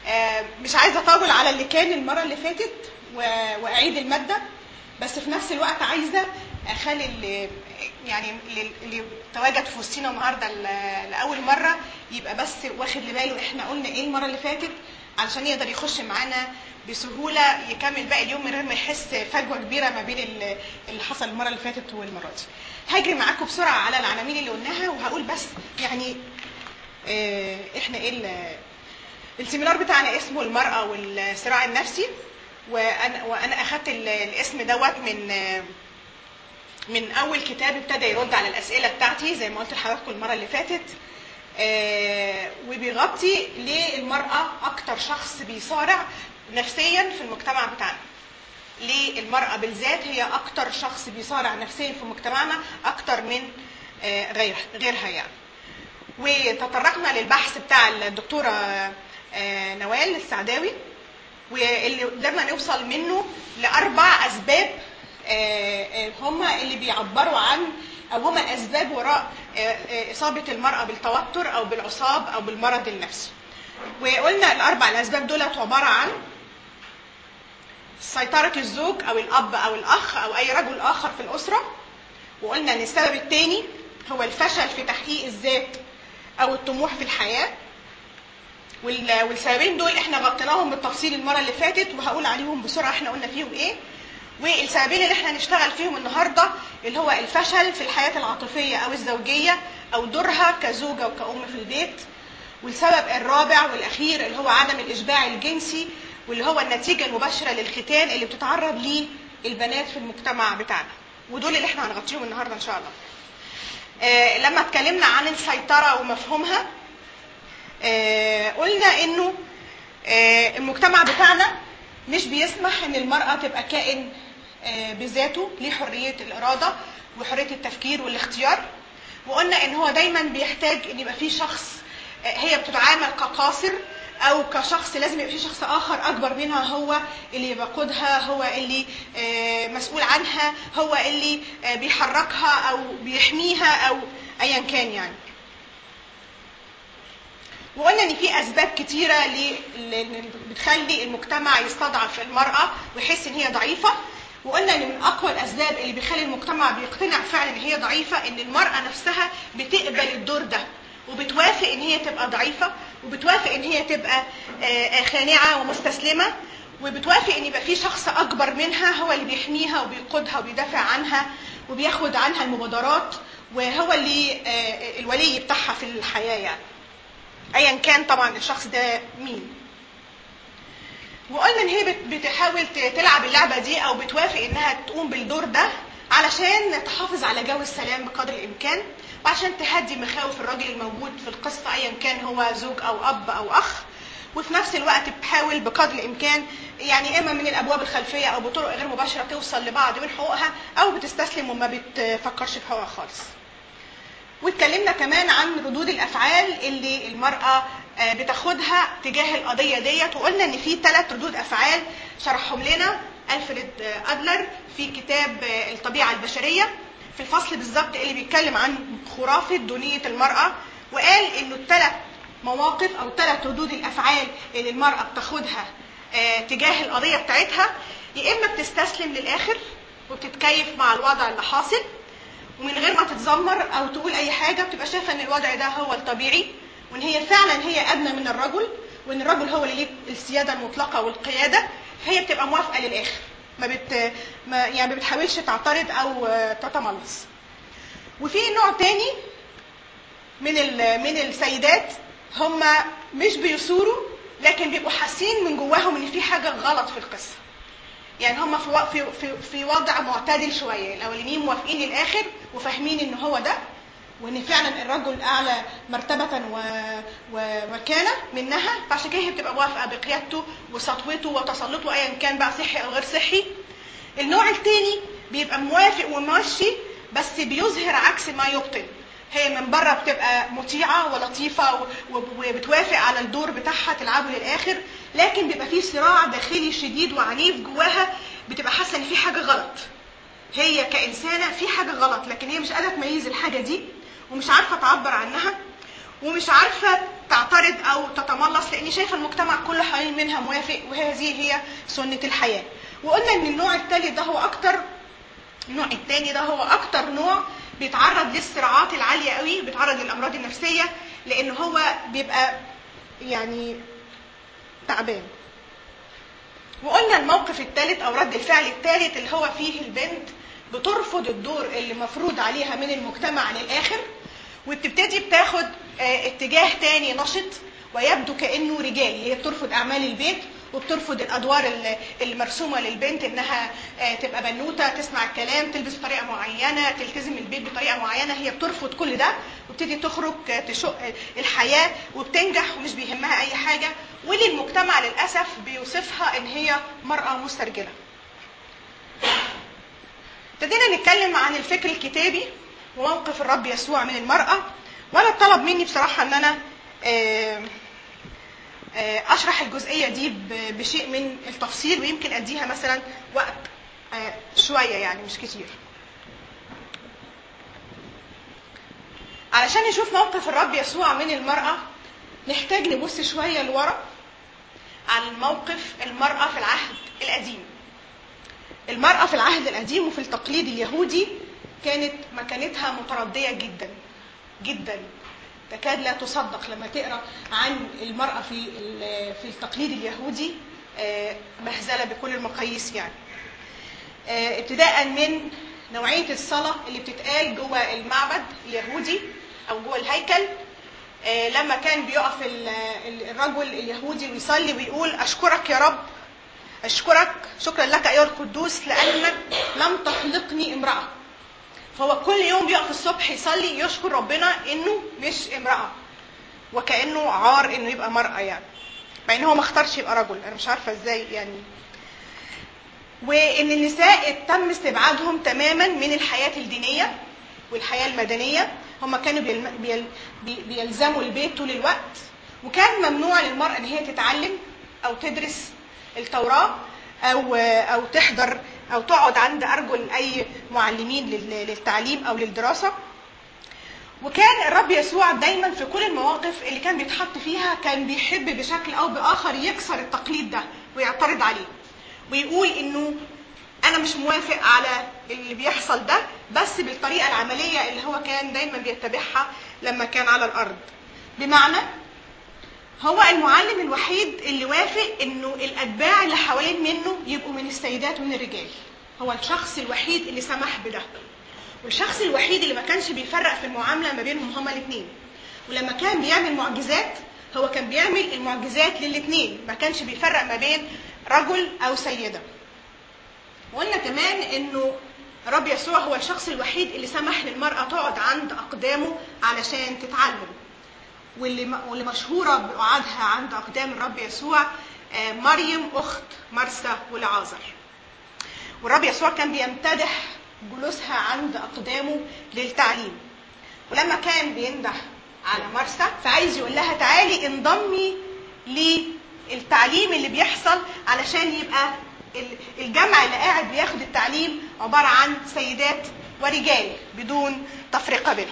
آه، مش عايزه اطول على اللي كان المره اللي فاتت و- واعيد الماده بس في نفس الوقت عايزه اخلي اللي يعني اللي- اللي تواجد في وسطينا النهارده ل- لاول مره يبقى بس واخد لباله احنا قلنا ايه المره اللي فاتت علشان يقدر يخش معانا بسهوله يكمل باقي اليوم من غير ما يحس فجوه كبيره ما بين ال- اللي حصل المره اللي فاتت والمره دي. هجري معاكم بسرعه على العناوين اللي قلناها وهقول بس يعني آه، احنا ايه ال- السيمينار بتاعنا اسمه المرأة والصراع النفسي وأنا, وأنا أخدت ال- الاسم دوت من من أول كتاب ابتدى يرد على الأسئلة بتاعتي زي ما قلت لحضراتكم المرة اللي فاتت آه، وبيغطي ليه المرأة أكتر شخص بيصارع نفسيا في المجتمع بتاعنا ليه المرأة بالذات هي أكتر شخص بيصارع نفسيا في مجتمعنا أكتر من آه، غير غيرها يعني وتطرقنا للبحث بتاع الدكتورة آه، نوال السعداوي واللي قدرنا نوصل منه لأربع أسباب آه، آه، هما اللي بيعبروا عن أو هما الأسباب وراء آه، آه، إصابة المرأة بالتوتر أو بالعصاب أو بالمرض النفسي وقلنا الأربع الأسباب دولت عبارة عن سيطرة الزوج أو الأب أو الأخ أو أي رجل آخر في الأسرة وقلنا ان السبب الثاني هو الفشل في تحقيق الذات او الطموح في الحياه وال- والسببين دول احنا غطيناهم بالتفصيل المره اللي فاتت وهقول عليهم بسرعه احنا قلنا فيهم ايه والسببين اللي احنا هنشتغل فيهم النهارده اللي هو الفشل في الحياه العاطفيه او الزوجيه او دورها كزوجه وكأم في البيت والسبب الرابع والاخير اللي هو عدم الاشباع الجنسي واللي هو النتيجه المباشره للختان اللي بتتعرض ليه البنات في المجتمع بتاعنا ودول اللي احنا هنغطيهم النهارده ان شاء الله آه لما اتكلمنا عن السيطره ومفهومها آه قلنا انه آه المجتمع بتاعنا مش بيسمح ان المراه تبقى كائن آه بذاته ليه حريه الاراده وحريه التفكير والاختيار وقلنا ان هو دايما بيحتاج ان يبقى فيه شخص آه هي بتتعامل كقاصر او كشخص لازم يبقى في شخص اخر اكبر منها هو اللي بيقودها هو اللي آه، مسؤول عنها هو اللي آه، بيحركها او بيحميها او ايا كان يعني وقلنا ان في اسباب كتيره ل- اللي بتخلي المجتمع يستضعف المراه ويحس ان هي ضعيفه وقلنا ان من اقوى الاسباب اللي بيخلي المجتمع بيقتنع فعلا ان هي ضعيفه ان المراه نفسها بتقبل الدور ده وبتوافق ان هي تبقى ضعيفه وبتوافق ان هي تبقى آه، آه، خانعه ومستسلمه وبتوافق ان يبقى في شخص اكبر منها هو اللي بيحميها وبيقودها وبيدافع عنها وبياخد عنها المبادرات وهو اللي آه، الولي بتاعها في الحياه يعني ايا كان طبعا الشخص ده مين وقلنا ان هي بت- بتحاول ت- تلعب اللعبه دي او بتوافق انها تقوم بالدور ده علشان تحافظ على جو السلام بقدر الامكان وعشان تهدي مخاوف الراجل الموجود في القصه ايا كان هو زوج او اب او اخ وفي نفس الوقت بتحاول بقدر الامكان يعني اما من الابواب الخلفيه او بطرق غير مباشره توصل لبعض من حقوقها او بتستسلم وما بتفكرش في حقوقها خالص. واتكلمنا كمان عن ردود الافعال اللي المراه آه، بتاخدها تجاه القضيه ديت وقلنا ان في ثلاث ردود افعال شرحهم لنا الفريد آه، ادلر في كتاب آه، الطبيعه البشريه في الفصل بالظبط اللي بيتكلم عن خرافه دونيه المراه وقال انه الثلاث مواقف او ثلاث ردود الافعال اللي المراه بتاخدها آه، تجاه القضيه بتاعتها يا اما بتستسلم للاخر وبتتكيف مع الوضع اللي حاصل ومن غير ما تتذمر او تقول اي حاجه بتبقى شايفه ان الوضع ده هو الطبيعي وان هي فعلا هي ادنى من الرجل وان الرجل هو اللي ليه السياده المطلقه والقياده فهي بتبقى موافقه للاخر ما بت ما يعني ما بتحاولش تعترض او آه، تتملص وفي نوع تاني من ال- من السيدات هم مش بيثوروا لكن بيبقوا حاسين من جواهم ان في حاجه غلط في القصه يعني هم في و- في في, في وضع معتدل شويه الاولانيين موافقين للاخر وفاهمين ان هو ده وان فعلا الرجل اعلى مرتبه و... ومكانه منها فعشان كده هي بتبقى موافقه بقيادته وسطوته وتسلطه ايا كان بقى صحي او غير صحي النوع الثاني بيبقى موافق وماشي بس بيظهر عكس ما يبطن هي من بره بتبقى مطيعه ولطيفه و- و- وبتوافق على الدور بتاعها تلعبه للاخر لكن بيبقى فيه صراع داخلي شديد وعنيف جواها بتبقى حاسه ان في حاجه غلط هي كانسانه في حاجه غلط لكن هي مش قادره تميز الحاجه دي ومش عارفه تعبر عنها ومش عارفه تعترض او تتملص لاني شايفه المجتمع كله حوالين منها موافق وهذه هي سنه الحياه وقلنا ان النوع الثالث ده هو اكتر النوع الثاني ده هو اكتر نوع بيتعرض للصراعات العاليه قوي بيتعرض للامراض النفسيه لان هو بيبقى يعني تعبان وقلنا الموقف الثالث او رد الفعل الثالث اللي هو فيه البنت بترفض الدور اللي مفروض عليها من المجتمع للاخر وبتبتدي بتاخد آه، اتجاه تاني نشط ويبدو كانه رجالي هي بترفض اعمال البيت وبترفض الادوار ال- المرسومه للبنت انها آه، تبقى بنوته تسمع الكلام تلبس بطريقه معينه تلتزم البيت بطريقه معينه هي بترفض كل ده وبتبتدي تخرج آه، تشق الحياه وبتنجح ومش بيهمها اي حاجه واللي المجتمع للاسف بيوصفها ان هي مراه مسترجله ابتدينا نتكلم عن الفكر الكتابي وموقف الرب يسوع من المرأة وأنا طلب مني بصراحة إن أنا آه، آه، أشرح الجزئية دي ب- بشيء من التفصيل ويمكن أديها مثلا وقت آه، شوية يعني مش كتير علشان نشوف موقف الرب يسوع من المرأة نحتاج نبص شوية لورا على الموقف المرأة في العهد القديم المرأة في العهد القديم وفي التقليد اليهودي كانت مكانتها متردية جدا جدا تكاد لا تصدق لما تقرا عن المرأة في ال- في التقليد اليهودي آه، مهزلة بكل المقاييس يعني آه، ابتداء من نوعية الصلاة اللي بتتقال جوه المعبد اليهودي أو جوه الهيكل آه، لما كان بيقف ال- ال- الرجل اليهودي ويصلي ويقول أشكرك يا رب أشكرك شكرا لك أيها القدوس لأنك لم تخلقني امرأة فهو كل يوم بيقف الصبح يصلي يشكر ربنا إنه مش امرأة وكأنه عار إنه يبقى مرأة يعني مع إن هو ما اختارش يبقى رجل أنا مش عارفة إزاي يعني وإن النساء تم استبعادهم تماما من الحياة الدينية والحياة المدنية هم كانوا بيلم- بيل- بي- بيلزموا البيت طول الوقت وكان ممنوع للمرأة إن هي تتعلم أو تدرس التوراة أو أو تحضر أو تقعد عند أرجل أي معلمين لل- للتعليم أو للدراسة وكان الرب يسوع دايما في كل المواقف اللي كان بيتحط فيها كان بيحب بشكل او باخر يكسر التقليد ده ويعترض عليه ويقول انه انا مش موافق على اللي بيحصل ده بس بالطريقه العمليه اللي هو كان دايما بيتبعها لما كان على الارض بمعنى هو المعلم الوحيد اللي وافق انه الاتباع اللي حوالين منه يبقوا من السيدات ومن الرجال هو الشخص الوحيد اللي سمح بده والشخص الوحيد اللي ما كانش بيفرق في المعامله ما بينهم هما الاثنين ولما كان بيعمل معجزات هو كان بيعمل المعجزات للاثنين ما كانش بيفرق ما بين رجل او سيده وقلنا كمان انه الرب يسوع هو الشخص الوحيد اللي سمح للمراه تقعد عند اقدامه علشان تتعلم واللي واللي مشهوره بقعادها عند اقدام الرب يسوع آه، مريم اخت مرسى ولعازر والرب يسوع كان بيمتدح جلوسها عند اقدامه للتعليم ولما كان بينده على مرسى فعايز يقول لها تعالي انضمي للتعليم اللي بيحصل علشان يبقى ال- الجمع اللي قاعد بياخد التعليم عباره عن سيدات ورجال بدون تفرقه بينهم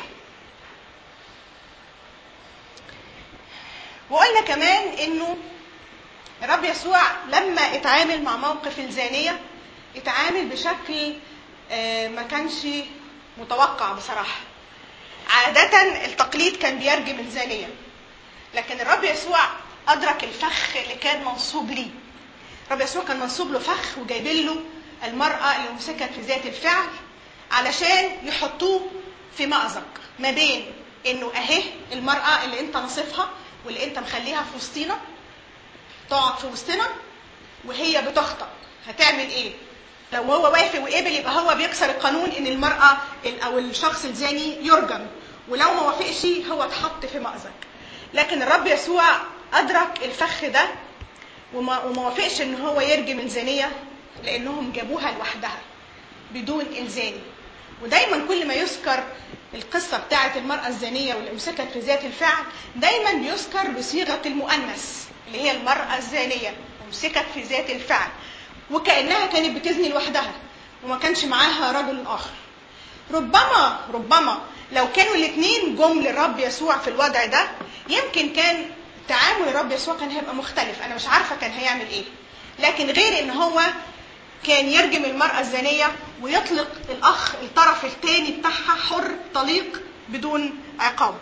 وقلنا كمان انه الرب يسوع لما اتعامل مع موقف الزانيه اتعامل بشكل آه، ما كانش متوقع بصراحه عاده التقليد كان بيرجم الزانيه لكن الرب يسوع ادرك الفخ اللي كان منصوب ليه الرب يسوع كان منصوب له فخ وجايبين له المراه اللي مسكت في ذات الفعل علشان يحطوه في مأزق ما بين انه اهي المراه اللي انت نصفها واللي انت مخليها في وسطينا تقعد في وسطنا وهي بتخطأ هتعمل ايه؟ لو هو وافق وقبل يبقى هو بيكسر القانون ان المرأة ال- او الشخص الزاني يرجم ولو ما وافقش هو اتحط في مأزق لكن الرب يسوع أدرك الفخ ده وما, وما وافقش ان هو يرجم الزانية لانهم جابوها لوحدها بدون الزاني ودايما كل ما يذكر القصة بتاعة المرأة الزانية واللي مسكت في ذات الفعل دايما بيذكر بصيغة المؤنث اللي هي المرأة الزانية ومسكت في ذات الفعل وكأنها كانت بتزني لوحدها وما كانش معاها رجل آخر ربما ربما لو كانوا الاثنين جم للرب يسوع في الوضع ده يمكن كان تعامل الرب يسوع كان هيبقى مختلف انا مش عارفه كان هيعمل ايه لكن غير ان هو كان يرجم المرأة الزانية ويطلق الأخ الطرف الثاني بتاعها حر طليق بدون عقاب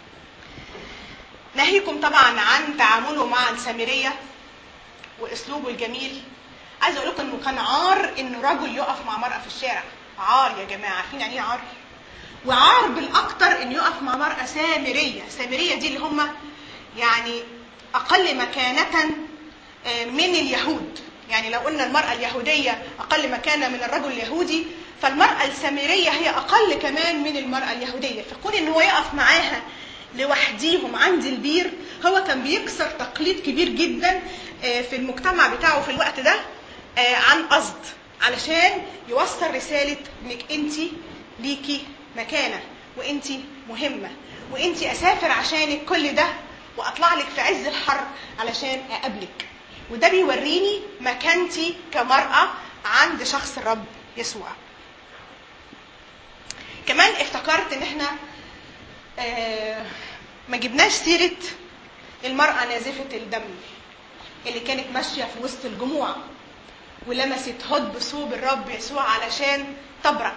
ناهيكم طبعا عن تعامله مع السامرية واسلوبه الجميل عايز اقول لكم انه كان عار ان رجل يقف مع مرأة في الشارع عار يا جماعة عارفين يعني ايه عار وعار بالاكتر انه يقف مع مرأة سامرية سامرية دي اللي هم يعني اقل مكانة من اليهود يعني لو قلنا المرأة اليهودية أقل مكانة من الرجل اليهودي فالمرأة السامرية هي أقل كمان من المرأة اليهودية فكون إن هو يقف معاها لوحديهم عند البير هو كان بيكسر تقليد كبير جدا في المجتمع بتاعه في الوقت ده عن قصد علشان يوصل رسالة إنك أنت ليكي مكانة وأنت مهمة وأنت أسافر عشانك كل ده وأطلع لك في عز الحر علشان أقابلك وده بيوريني مكانتي كمرأة عند شخص الرب يسوع كمان افتكرت ان احنا آه ما جبناش سيرة المرأة نازفة الدم اللي كانت ماشية في وسط الجموع ولمست هد بثوب الرب يسوع علشان تبرأ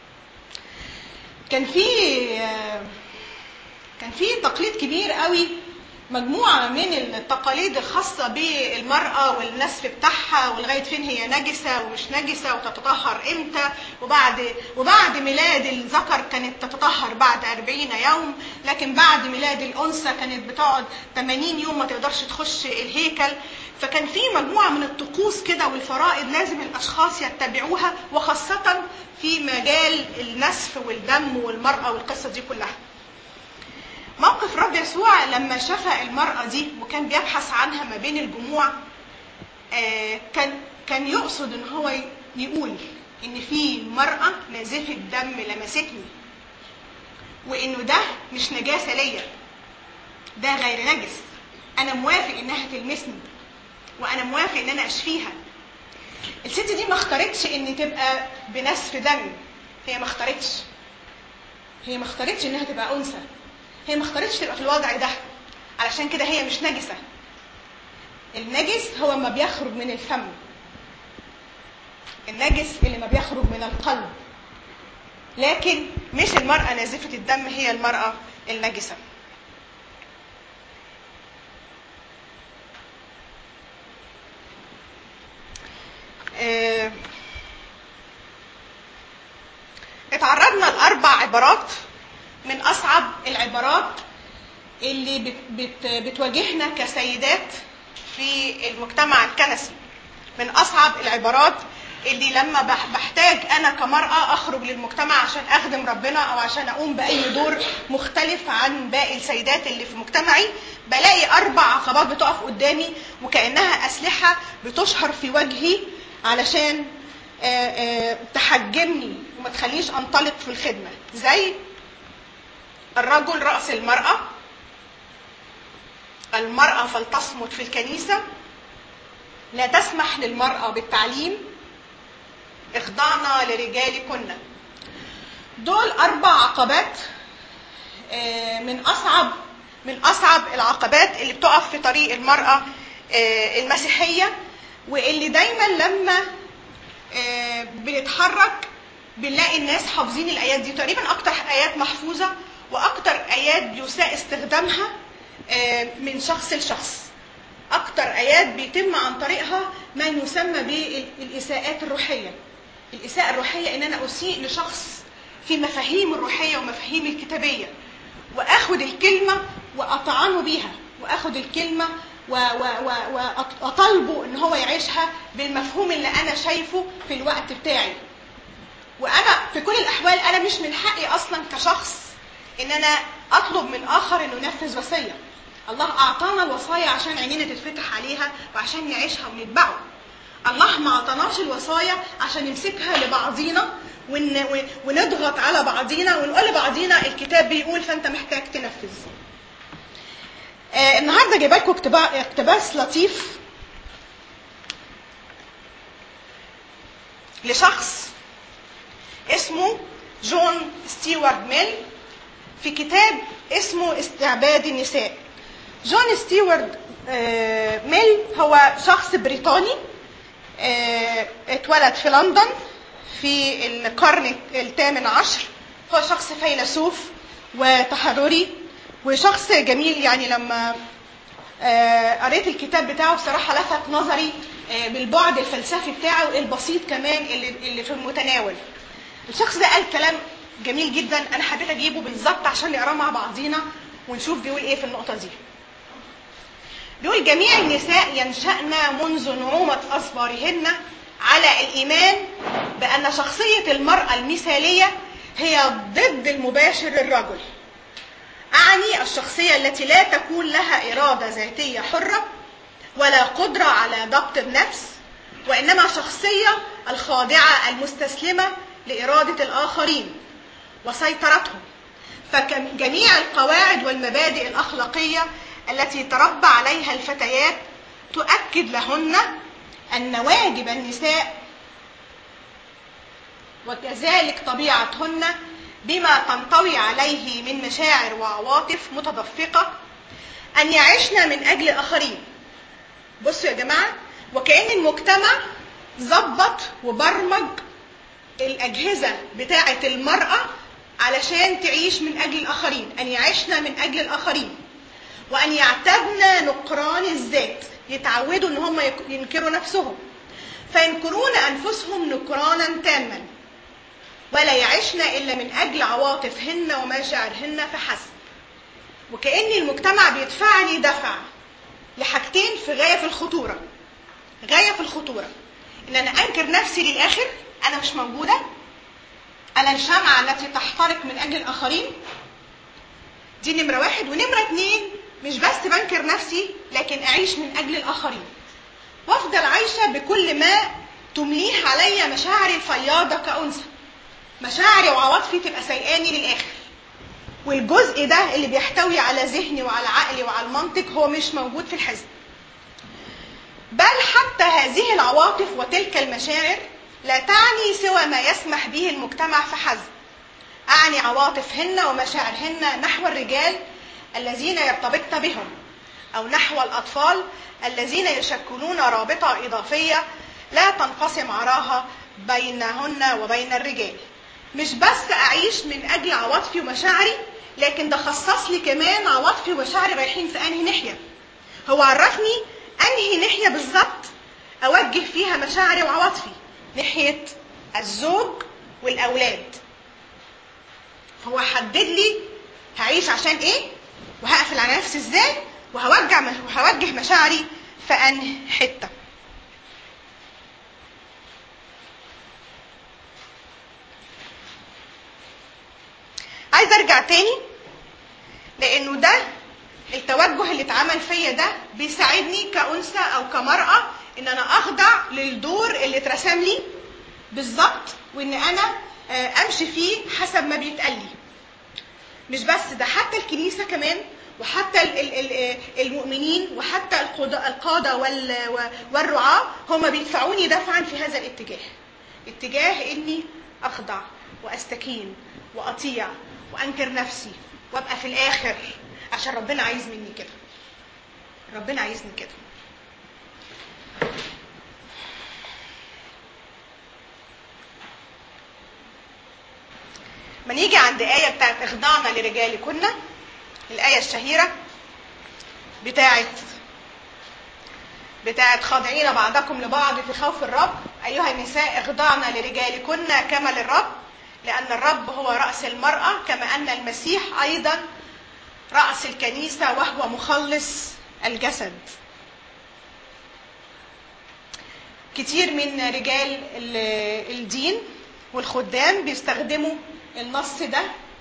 كان في آه كان في تقليد كبير قوي مجموعة من التقاليد الخاصة بالمرأة والنسف بتاعها ولغاية فين هي نجسة ومش نجسة وتتطهر امتى وبعد وبعد ميلاد الذكر كانت تتطهر بعد 40 يوم لكن بعد ميلاد الأنثى كانت بتقعد 80 يوم ما تقدرش تخش الهيكل فكان في مجموعة من الطقوس كده والفرائض لازم الأشخاص يتبعوها وخاصة في مجال النسف والدم والمرأة والقصة دي كلها موقف الرب يسوع لما شفى المرأة دي وكان بيبحث عنها ما بين الجموع آه كان كان يقصد ان هو يقول ان في مرأة نازفة دم لمستني وانه ده مش نجاسة ليا ده غير نجس انا موافق انها تلمسني وانا موافق ان انا اشفيها الست دي ما اختارتش ان تبقى بنسف دم هي ما اختارتش هي ما اختارتش انها تبقى انثى هي ما اختارتش تبقى في الوضع ده علشان كده هي مش نجسه النجس هو ما بيخرج من الفم النجس اللي ما بيخرج من القلب لكن مش المرأة نازفة الدم هي المرأة النجسة اه اتعرضنا لأربع عبارات من أصعب العبارات اللي بت بت بتواجهنا كسيدات في المجتمع الكنسي من أصعب العبارات اللي لما بحتاج أنا كمرأة أخرج للمجتمع عشان أخدم ربنا أو عشان أقوم بأي دور مختلف عن باقي السيدات اللي في مجتمعي بلاقي أربع عقبات بتقف قدامي وكأنها أسلحة بتشهر في وجهي علشان آآ آآ تحجمني وما تخليش أنطلق في الخدمة زي الرجل رأس المرأة المرأة فلتصمت في الكنيسة لا تسمح للمرأة بالتعليم اخضعنا لرجالكن دول أربع عقبات من أصعب من أصعب العقبات اللي بتقف في طريق المرأة المسيحية واللي دايما لما بنتحرك بنلاقي الناس حافظين الآيات دي تقريبا أكتر آيات محفوظة واكتر ايات بيساء استخدامها من شخص لشخص اكتر ايات بيتم عن طريقها ما يسمى بالاساءات الروحيه الاساءه الروحيه ان انا اسيء لشخص في مفاهيم الروحيه ومفاهيم الكتابيه واخد الكلمه واطعنه بيها واخد الكلمه واطالبه ان هو يعيشها بالمفهوم اللي انا شايفه في الوقت بتاعي وانا في كل الاحوال انا مش من حقي اصلا كشخص ان انا اطلب من اخر انه ينفذ وصيه الله اعطانا الوصايا عشان عينينا تتفتح عليها وعشان نعيشها ونتبعه الله ما اعطاناش الوصايا عشان نمسكها لبعضينا ون... ونضغط على بعضينا ونقول لبعضينا الكتاب بيقول فانت محتاج تنفذ آه النهارده جايبه لكم اقتباس لطيف لشخص اسمه جون ستيوارد ميل في كتاب اسمه استعباد النساء جون ستيوارد آه، ميل هو شخص بريطاني آه، اتولد في لندن في القرن الثامن عشر هو شخص فيلسوف وتحرري وشخص جميل يعني لما آه، قريت الكتاب بتاعه بصراحة لفت نظري آه، بالبعد الفلسفي بتاعه البسيط كمان اللي, اللي في المتناول الشخص ده قال كلام جميل جدا انا حبيت اجيبه بالظبط عشان نقراه مع بعضينا ونشوف بيقول ايه في النقطة دي بيقول جميع النساء ينشأن منذ نعومة أصبارهن على الإيمان بأن شخصية المرأة المثالية هي ضد المباشر للرجل أعني الشخصية التي لا تكون لها إرادة ذاتية حرة ولا قدرة على ضبط النفس وإنما شخصية الخاضعة المستسلمة لإرادة الآخرين وسيطرتهم فجميع القواعد والمبادئ الأخلاقية التي تربى عليها الفتيات تؤكد لهن أن واجب النساء وكذلك طبيعتهن بما تنطوي عليه من مشاعر وعواطف متدفقة أن يعشن من أجل الآخرين بصوا يا جماعة وكأن المجتمع ظبط وبرمج الأجهزة بتاعة المرأة علشان تعيش من أجل الآخرين أن يعيشن من أجل الآخرين وأن يعتدن نكران الذات يتعودوا أن هم ينكروا نفسهم فينكرون أنفسهم نكرانا تاما ولا يعشن إلا من أجل عواطفهن ومشاعرهن فحسب وكأن المجتمع بيدفعني دفع لحاجتين في غاية في الخطورة غاية في الخطورة إن أنا أنكر نفسي للآخر أنا مش موجودة أنا الشمعة التي تحترق من أجل الآخرين دي نمرة واحد ونمرة اتنين مش بس بنكر نفسي لكن أعيش من أجل الآخرين وأفضل عايشة بكل ما تمليه عليا مشاعري الفياضة كأنثى مشاعري وعواطفي تبقى سيئاني للآخر والجزء ده اللي بيحتوي على ذهني وعلى عقلي وعلى المنطق هو مش موجود في الحزب بل حتى هذه العواطف وتلك المشاعر لا تعني سوى ما يسمح به المجتمع فحسب أعني عواطفهن ومشاعرهن نحو الرجال الذين يرتبطن بهم أو نحو الأطفال الذين يشكلون رابطة إضافية لا تنقسم عراها بينهن وبين الرجال مش بس أعيش من أجل عواطفي ومشاعري لكن ده خصص لي كمان عواطفي ومشاعري رايحين في أنهي ناحية هو عرفني أنهي ناحية بالظبط أوجه فيها مشاعري وعواطفي ناحية الزوج والأولاد هو حدد لي هعيش عشان ايه وهقفل على نفسي ازاي وهوجع وهوجه مشاعري في انهي حته عايز ارجع تاني لانه ده التوجه اللي اتعمل فيا ده بيساعدني كأنثى او كمرأة ان انا اخضع للدور اللي اترسم لي بالظبط وان انا امشي فيه حسب ما بيتقال لي مش بس ده حتى الكنيسه كمان وحتى المؤمنين وحتى القاده والرعاه هم بيدفعوني دفعا في هذا الاتجاه اتجاه اني اخضع واستكين واطيع وانكر نفسي وابقى في الاخر عشان ربنا عايز مني كده ربنا عايزني كده ما نيجي عند آية بتاعت اخضعنا لرجالكن الآية الشهيرة بتاعت بتاعت خاضعين بعضكم لبعض في خوف الرب أيها النساء اخضعنا لرجالكن كما للرب لأن الرب هو رأس المرأة كما أن المسيح أيضا رأس الكنيسة وهو مخلص الجسد كتير من رجال الدين والخدام بيستخدموا النص ده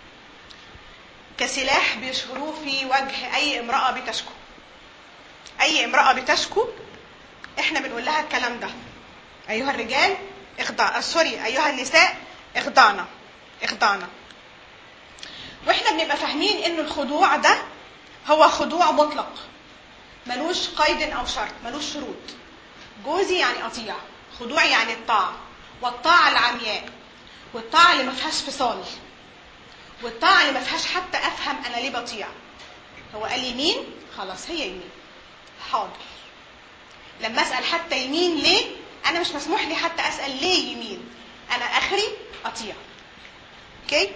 كسلاح بيشهروه في وجه اي امراه بتشكو اي امراه بتشكو احنا بنقول لها الكلام ده ايها الرجال اخضع سوري ايها النساء اخضعنا اخضعنا واحنا بنبقى فاهمين ان الخضوع ده هو خضوع مطلق ملوش قيد او شرط ملوش شروط جوزي يعني اطيع خضوع يعني الطاعه والطاعه العمياء والطاعه اللي ما فيهاش فصال والطاعه اللي ما فيهاش حتى افهم انا ليه بطيع هو قال يمين خلاص هي يمين حاضر لما اسال حتى يمين ليه انا مش مسموح لي حتى اسال ليه يمين انا اخري اطيع اوكي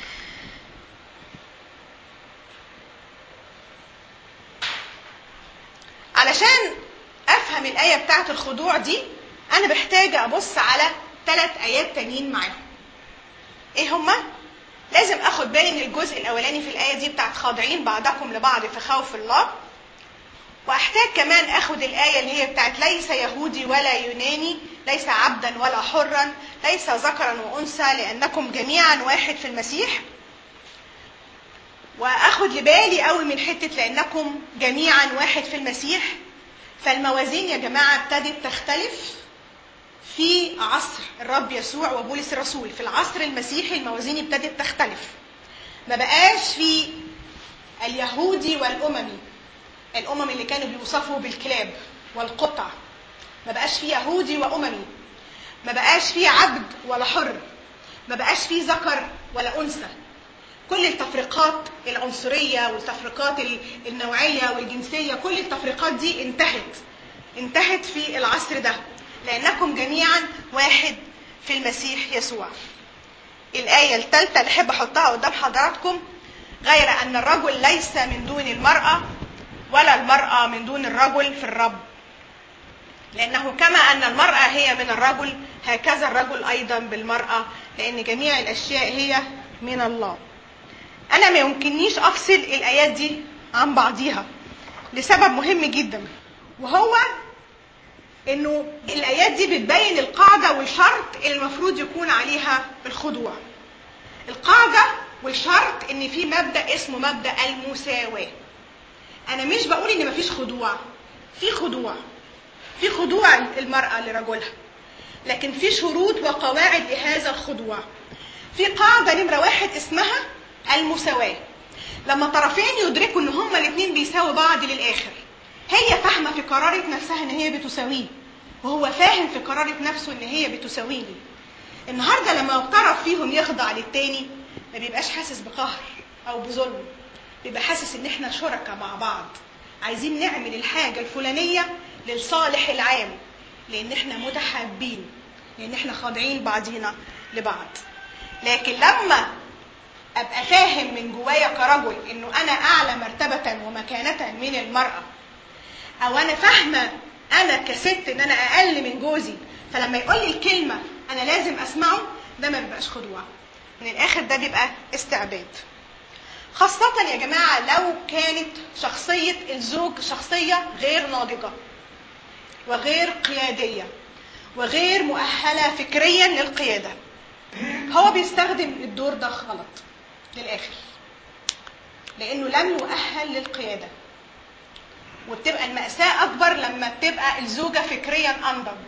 علشان افهم الايه بتاعه الخضوع دي انا محتاجه ابص على ثلاث ايات تانيين معاهم ايه هما لازم اخد بالي من الجزء الاولاني في الايه دي بتاعت خاضعين بعضكم لبعض في خوف الله واحتاج كمان اخد الايه اللي هي بتاعت ليس يهودي ولا يوناني ليس عبدا ولا حرا ليس ذكرا وانثى لانكم جميعا واحد في المسيح واخد لبالي قوي من حته لانكم جميعا واحد في المسيح فالموازين يا جماعه ابتدت تختلف في عصر الرب يسوع وبولس الرسول في العصر المسيحي الموازين ابتدت تختلف ما بقاش في اليهودي والاممي الامم اللي كانوا بيوصفوا بالكلاب والقطع ما بقاش في يهودي واممي ما بقاش في عبد ولا حر ما بقاش في ذكر ولا انثى كل التفرقات العنصريه والتفرقات النوعيه والجنسيه كل التفرقات دي انتهت انتهت في العصر ده لأنكم جميعا واحد في المسيح يسوع الآية الثالثة اللي أحب أحطها قدام حضراتكم غير أن الرجل ليس من دون المرأة ولا المرأة من دون الرجل في الرب لأنه كما أن المرأة هي من الرجل هكذا الرجل أيضا بالمرأة لأن جميع الأشياء هي من الله أنا ما يمكننيش أفصل الآيات دي عن بعضيها لسبب مهم جدا وهو انه الايات دي بتبين القاعده والشرط اللي المفروض يكون عليها الخضوع القاعده والشرط ان في مبدا اسمه مبدا المساواه انا مش بقول ان مفيش خضوع في خضوع في خضوع المراه لرجلها لكن في شروط وقواعد لهذا الخضوع في قاعده نمره واحد اسمها المساواه لما طرفين يدركوا ان هما الاثنين بيساووا بعض للاخر هي فاهمة في قرارة نفسها إن هي بتساويه وهو فاهم في قرارة نفسه إن هي بتساويني النهاردة لما طرف فيهم يخضع للتاني ما بيبقاش حاسس بقهر أو بظلم بيبقى حاسس إن إحنا شركاء مع بعض عايزين نعمل الحاجة الفلانية للصالح العام لأن إحنا متحابين لأن إحنا خاضعين بعضينا لبعض لكن لما ابقى فاهم من جوايا كرجل انه انا اعلى مرتبه ومكانه من المراه او انا فاهمه انا كست ان انا اقل من جوزي فلما يقول لي الكلمه انا لازم اسمعه ده ما بيبقاش خضوع من الاخر ده بيبقى استعباد خاصة يا جماعة لو كانت شخصية الزوج شخصية غير ناضجة وغير قيادية وغير مؤهلة فكريا للقيادة هو بيستخدم الدور ده غلط للآخر لأنه لم يؤهل للقيادة وبتبقى المأساة أكبر لما بتبقى الزوجة فكريا أنضج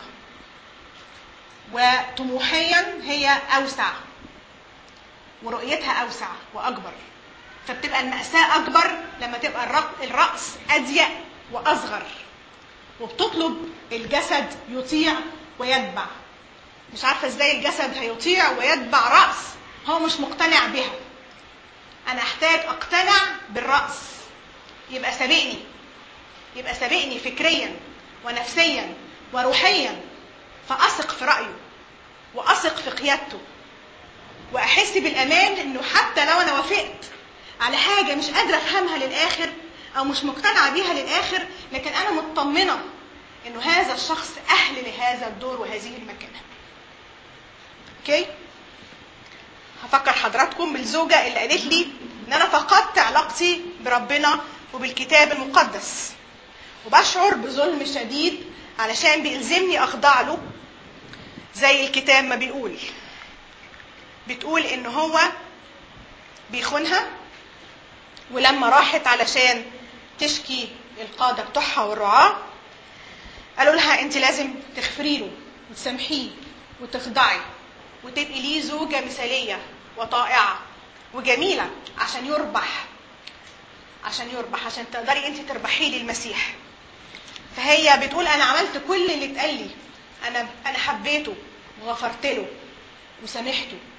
وطموحيا هي أوسع ورؤيتها أوسع وأكبر فبتبقى المأساة أكبر لما تبقى الرأس أضيق وأصغر وبتطلب الجسد يطيع ويتبع مش عارفة ازاي الجسد هيطيع ويتبع رأس هو مش مقتنع بها أنا أحتاج أقتنع بالرأس يبقى سابقني يبقى سابقني فكريا ونفسيا وروحيا فأثق في رأيه وأثق في قيادته وأحس بالأمان إنه حتى لو أنا وافقت على حاجة مش قادرة أفهمها للآخر أو مش مقتنعة بيها للآخر لكن أنا مطمنة إنه هذا الشخص أهل لهذا الدور وهذه المكانة. أوكي؟ هفكر حضراتكم بالزوجة اللي قالت لي إن أنا فقدت علاقتي بربنا وبالكتاب المقدس. وبشعر بظلم شديد علشان بيلزمني أخضع له زي الكتاب ما بيقول. بتقول إن هو بيخونها ولما راحت علشان تشكي القادة بتوعها والرعاة قالوا لها انت لازم تغفري له وتسامحيه وتخضعي وتبقي ليه زوجة مثالية وطائعة وجميلة عشان يربح عشان يربح عشان تقدري انت تربحيه للمسيح فهي بتقول انا عملت كل اللي اتقال لي انا انا حبيته وغفرت له وسامحته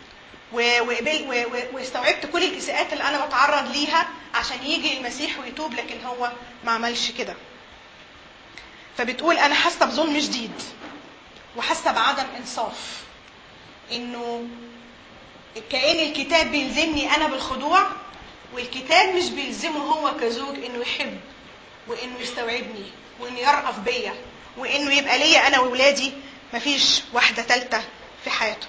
و- وقبل- و- و- واستوعبت كل الاساءات اللي انا بتعرض ليها عشان يجي المسيح ويتوب لكن هو ما عملش كده فبتقول انا حاسه بظلم شديد وحاسه بعدم انصاف انه كأن الكتاب بيلزمني انا بالخضوع والكتاب مش بيلزمه هو كزوج انه يحب وانه يستوعبني وانه يرأف بيا وانه يبقى ليا انا واولادي مفيش واحده ثالثه في حياته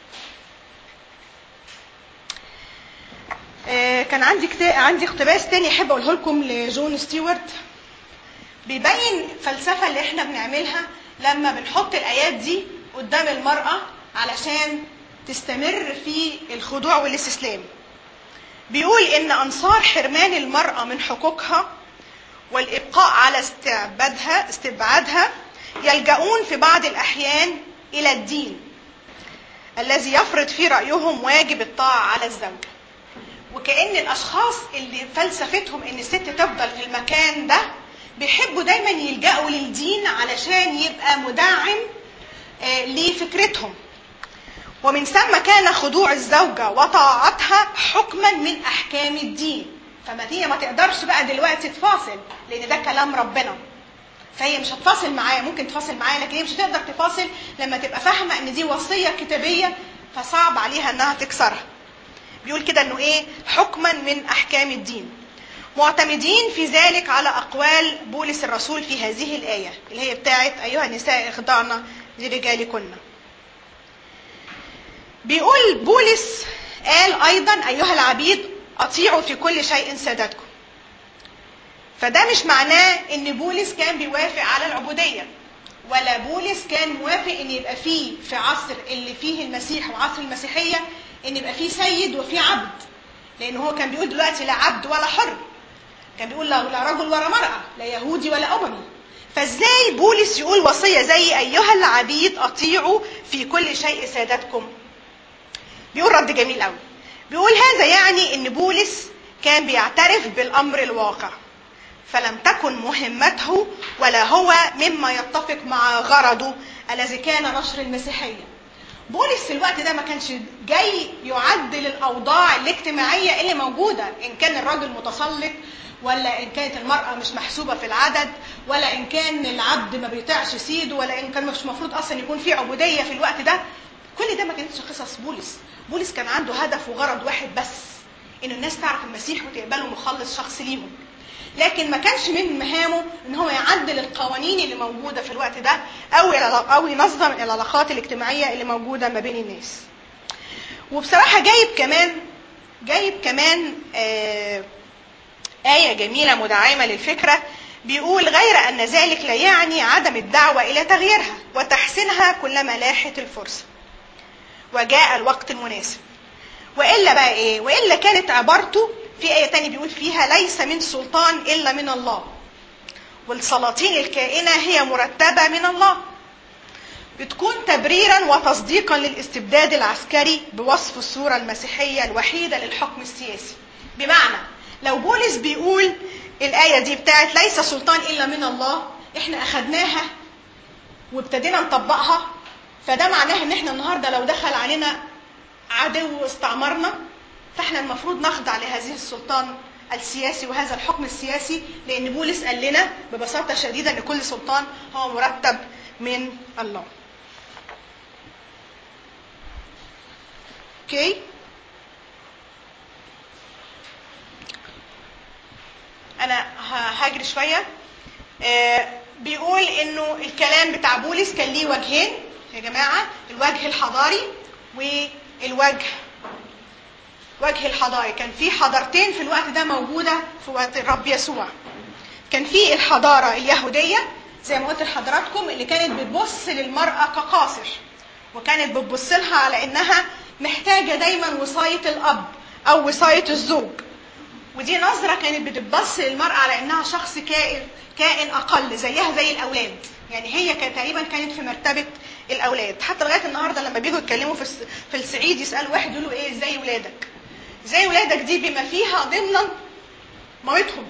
آه، كان عندي كتا... عندي اقتباس تاني احب اقوله لكم لجون ستيوارت بيبين الفلسفه اللي احنا بنعملها لما بنحط الايات دي قدام المراه علشان تستمر في الخضوع والاستسلام بيقول ان انصار حرمان المراه من حقوقها والابقاء على استعبادها استبعادها يلجؤون في بعض الاحيان الى الدين الذي يفرض في رايهم واجب الطاعه على الزوجه وكأن الأشخاص اللي فلسفتهم إن الست تفضل في المكان ده بيحبوا دايما يلجأوا للدين علشان يبقى مدعم آه، لفكرتهم ومن ثم كان خضوع الزوجة وطاعتها حكما من أحكام الدين فما هي ما تقدرش بقى دلوقتي تفاصل لأن ده كلام ربنا فهي مش هتفاصل معاه ممكن تفاصل معاه لكن هي مش هتقدر تفاصل لما تبقى فاهمة إن دي وصية كتابية فصعب عليها إنها تكسرها بيقول كده انه ايه حكما من احكام الدين معتمدين في ذلك على اقوال بولس الرسول في هذه الايه اللي هي بتاعت ايها النساء اخضعن لرجالكن بيقول بولس قال ايضا ايها العبيد اطيعوا في كل شيء سادتكم فده مش معناه ان بولس كان بيوافق على العبوديه ولا بولس كان موافق ان يبقى فيه في عصر اللي فيه المسيح وعصر المسيحيه ان يبقى فيه سيد وفيه عبد لان هو كان بيقول دلوقتي لا عبد ولا حر كان بيقول لا لا رجل ولا مرأة لا يهودي ولا أممي فازاي بولس يقول وصية زي أيها العبيد أطيعوا في كل شيء سادتكم بيقول رد جميل قوي بيقول هذا يعني ان بولس كان بيعترف بالامر الواقع فلم تكن مهمته ولا هو مما يتفق مع غرضه الذي كان نشر المسيحيه بولس في الوقت ده ما كانش جاي يعدل الاوضاع الاجتماعيه اللي موجوده ان كان الراجل متسلط ولا ان كانت المراه مش محسوبه في العدد ولا ان كان العبد ما بيطيعش سيده ولا ان كان مش المفروض اصلا يكون في عبوديه في الوقت ده كل ده ما كانتش قصص بولس بولس كان عنده هدف وغرض واحد بس ان الناس تعرف المسيح وتقبله مخلص شخص ليهم لكن ما كانش من مهامه ان هو يعدل القوانين اللي موجوده في الوقت ده او او ينظم العلاقات الاجتماعيه اللي موجوده ما بين الناس وبصراحه جايب كمان جايب كمان آه آية جميلة مدعمة للفكرة بيقول غير أن ذلك لا يعني عدم الدعوة إلى تغييرها وتحسينها كلما لاحت الفرصة وجاء الوقت المناسب وإلا بقى إيه وإلا كانت عبارته في آية تانية بيقول فيها ليس من سلطان إلا من الله والسلاطين الكائنة هي مرتبة من الله بتكون تبريرا وتصديقا للاستبداد العسكري بوصف الصورة المسيحية الوحيدة للحكم السياسي بمعنى لو بولس بيقول الآية دي بتاعت ليس سلطان إلا من الله احنا أخدناها وابتدينا نطبقها فده معناه ان احنا النهارده لو دخل علينا عدو واستعمرنا فاحنا المفروض نخضع لهذه السلطان السياسي وهذا الحكم السياسي لان بولس قال لنا ببساطه شديده ان كل سلطان هو مرتب من الله. اوكي؟ انا هاجري شويه آه بيقول انه الكلام بتاع بولس كان ليه وجهين يا جماعه الوجه الحضاري والوجه وجه الحضاري كان في حضارتين في الوقت ده موجوده في وقت الرب يسوع كان في الحضاره اليهوديه زي ما قلت لحضراتكم اللي كانت بتبص للمراه كقاصر وكانت بتبص لها على انها محتاجه دايما وصايه الاب او وصايه الزوج ودي نظره كانت بتبص للمراه على انها شخص كائن كائن اقل زيها زي الاولاد يعني هي كانت تقريبا كانت في مرتبه الاولاد حتى لغايه النهارده لما بيجوا يتكلموا في في الصعيد يسالوا واحد يقولوا ايه ازاي ولادك زي ولادك دي بما فيها ضمنا مامتهم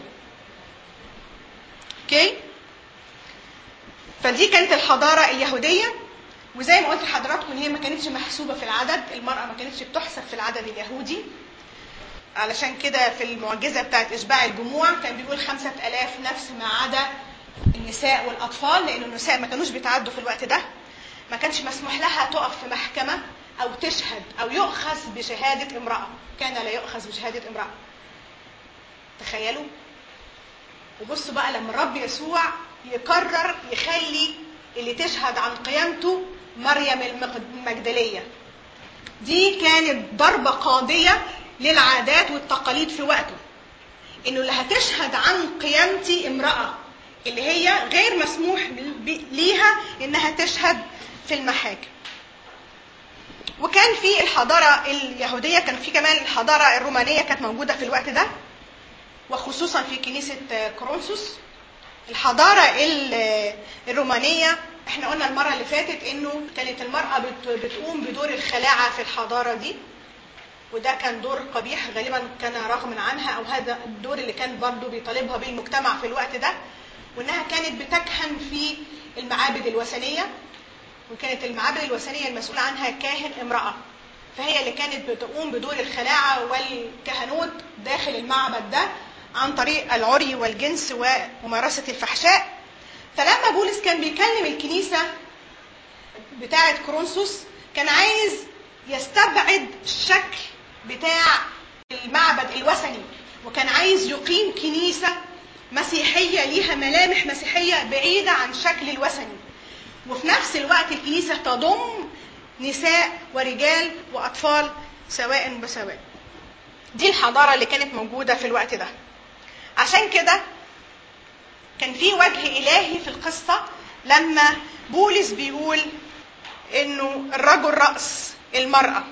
اوكي فدي كانت الحضاره اليهوديه وزي ما قلت لحضراتكم ان هي ما كانتش محسوبه في العدد المراه ما كانتش بتحسب في العدد اليهودي علشان كده في المعجزه بتاعت اشباع الجموع كان بيقول خمسة ألاف نفس ما عدا النساء والاطفال لان النساء ما كانوش بيتعدوا في الوقت ده ما كانش مسموح لها تقف في محكمه او تشهد او يؤخذ بشهاده امراه كان لا يؤخذ بشهاده امراه تخيلوا وبصوا بقى لما الرب يسوع يقرر يخلي اللي تشهد عن قيامته مريم المجدليه دي كانت ضربه قاضيه للعادات والتقاليد في وقته انه اللي هتشهد عن قيامتي امراه اللي هي غير مسموح ليها انها تشهد في المحاكم وكان في الحضاره اليهوديه كان في كمان الحضاره الرومانيه كانت موجوده في الوقت ده وخصوصا في كنيسه كورنثوس الحضاره الرومانيه احنا قلنا المره اللي فاتت انه كانت المراه بتقوم بدور الخلاعه في الحضاره دي وده كان دور قبيح غالبا كان رغما عنها او هذا الدور اللي كان برضه بيطالبها به المجتمع في الوقت ده وانها كانت بتكهن في المعابد الوثنيه وكانت المعابد الوثنيه المسؤول عنها كاهن امراه فهي اللي كانت بتقوم بدور الخلاعه والكهنوت داخل المعبد ده عن طريق العري والجنس وممارسه الفحشاء فلما بولس كان بيكلم الكنيسه بتاعه كورنثوس كان عايز يستبعد الشكل بتاع المعبد الوثني وكان عايز يقيم كنيسه مسيحيه ليها ملامح مسيحيه بعيده عن الشكل الوثني وفي نفس الوقت الكنيسه تضم نساء ورجال واطفال سواء بسواء دي الحضاره اللي كانت موجوده في الوقت ده عشان كده كان في وجه الهي في القصه لما بولس بيقول انه الرجل راس المراه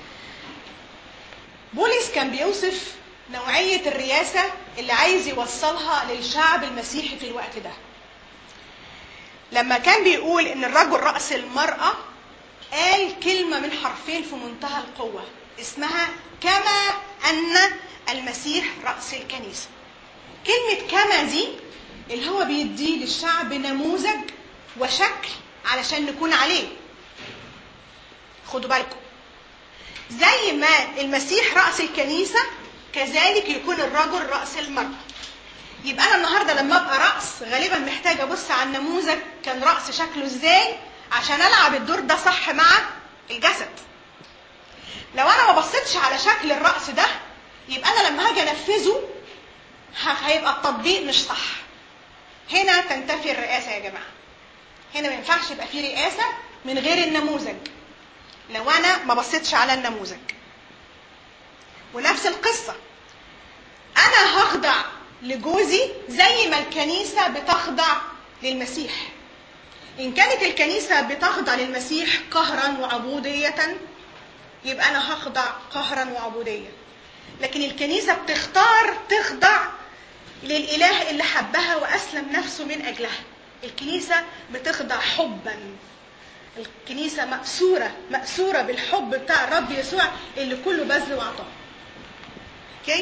بولس كان بيوصف نوعيه الرياسه اللي عايز يوصلها للشعب المسيحي في الوقت ده لما كان بيقول ان الرجل راس المراه قال كلمه من حرفين في منتهى القوه اسمها كما ان المسيح راس الكنيسه كلمه كما دي اللي هو بيديه للشعب نموذج وشكل علشان نكون عليه خدوا بالكم زي ما المسيح راس الكنيسه كذلك يكون الرجل راس المراه يبقى انا النهارده لما ابقى راس غالبا محتاجه ابص على النموذج كان راس شكله ازاي عشان العب الدور ده صح مع الجسد لو انا ما بصيتش على شكل الراس ده يبقى انا لما هاجي انفذه هيبقى التطبيق مش صح هنا تنتفي الرئاسه يا جماعه هنا ما ينفعش يبقى في رئاسه من غير النموذج لو انا ما بصيتش على النموذج ونفس القصه انا هخضع لجوزي زي ما الكنيسه بتخضع للمسيح ان كانت الكنيسه بتخضع للمسيح قهرا وعبوديه يبقى انا هخضع قهرا وعبوديه لكن الكنيسه بتختار تخضع للاله اللي حبها واسلم نفسه من اجلها الكنيسه بتخضع حبا الكنيسه مأسوره مأسوره بالحب بتاع الرب يسوع اللي كله بذل وعطاء اوكي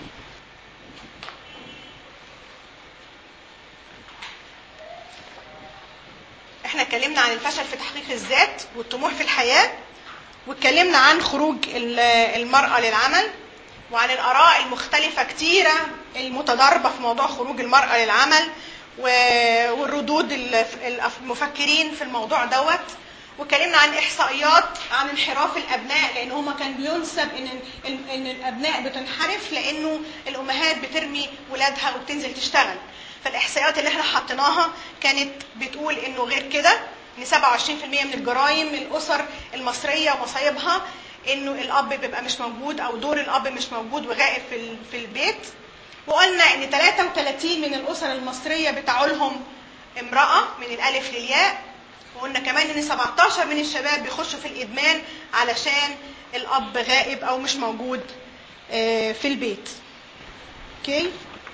احنا اتكلمنا عن الفشل في تحقيق الذات والطموح في الحياه واتكلمنا عن خروج المراه للعمل وعن الاراء المختلفه كتيره المتضاربه في موضوع خروج المراه للعمل والردود المفكرين في الموضوع دوت واتكلمنا عن احصائيات عن انحراف الابناء لان هما كان بينسب ان ان الابناء بتنحرف لانه الامهات بترمي ولادها وبتنزل تشتغل فالاحصائيات اللي احنا حطيناها كانت بتقول انه غير كده ان 27% من الجرائم الاسر المصريه ومصايبها انه الاب بيبقى مش موجود او دور الاب مش موجود وغائب في في البيت وقلنا ان 33 من الاسر المصريه بتعولهم امراه من الالف للياء وقلنا كمان ان 17 من الشباب بيخشوا في الادمان علشان الاب غائب او مش موجود في البيت اوكي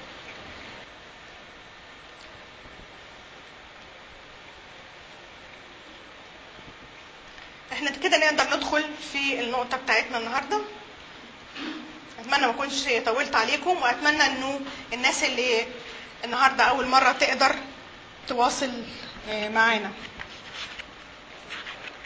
احنا كده نقدر ندخل في النقطه بتاعتنا النهارده اتمنى ما اكونش طولت عليكم واتمنى انه الناس اللي النهارده اول مره تقدر تواصل معانا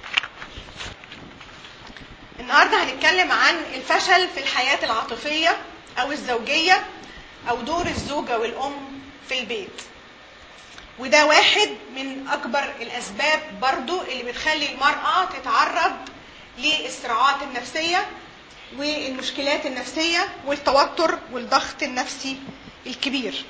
النهارده هنتكلم عن الفشل في الحياة العاطفية أو الزوجية أو دور الزوجة والأم في البيت وده واحد من أكبر الأسباب برضو اللي بتخلي المرأة تتعرض للصراعات النفسية والمشكلات النفسية والتوتر والضغط النفسي الكبير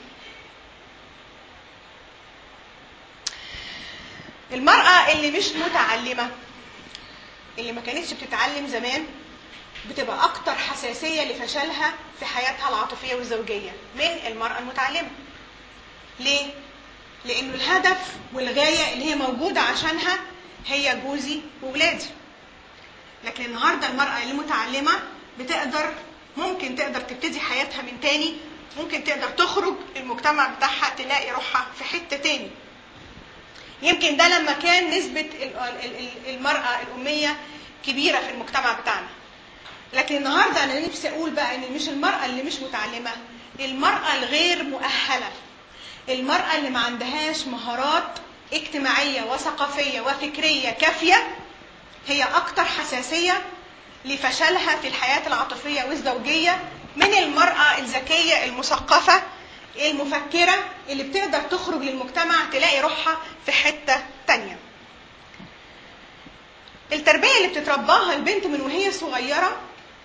المرأة اللي مش متعلمة اللي ما كانتش بتتعلم زمان بتبقى أكتر حساسية لفشلها في حياتها العاطفية والزوجية من المرأة المتعلمة ليه؟ لأنه الهدف والغاية اللي هي موجودة عشانها هي جوزي وولادي لكن النهاردة المرأة المتعلمة بتقدر ممكن تقدر تبتدي حياتها من تاني ممكن تقدر تخرج المجتمع بتاعها تلاقي روحها في حتة تاني يمكن ده لما كان نسبة المرأة الأمية كبيرة في المجتمع بتاعنا لكن النهاردة أنا نفسي أقول بقى إن مش المرأة اللي مش متعلمة المرأة الغير مؤهلة المرأة اللي ما عندهاش مهارات اجتماعية وثقافية وفكرية كافية هي أكتر حساسية لفشلها في الحياة العاطفية والزوجية من المرأة الذكية المثقفة المفكرة اللي بتقدر تخرج للمجتمع تلاقي روحها في حتة تانية التربية اللي بتترباها البنت من وهي صغيرة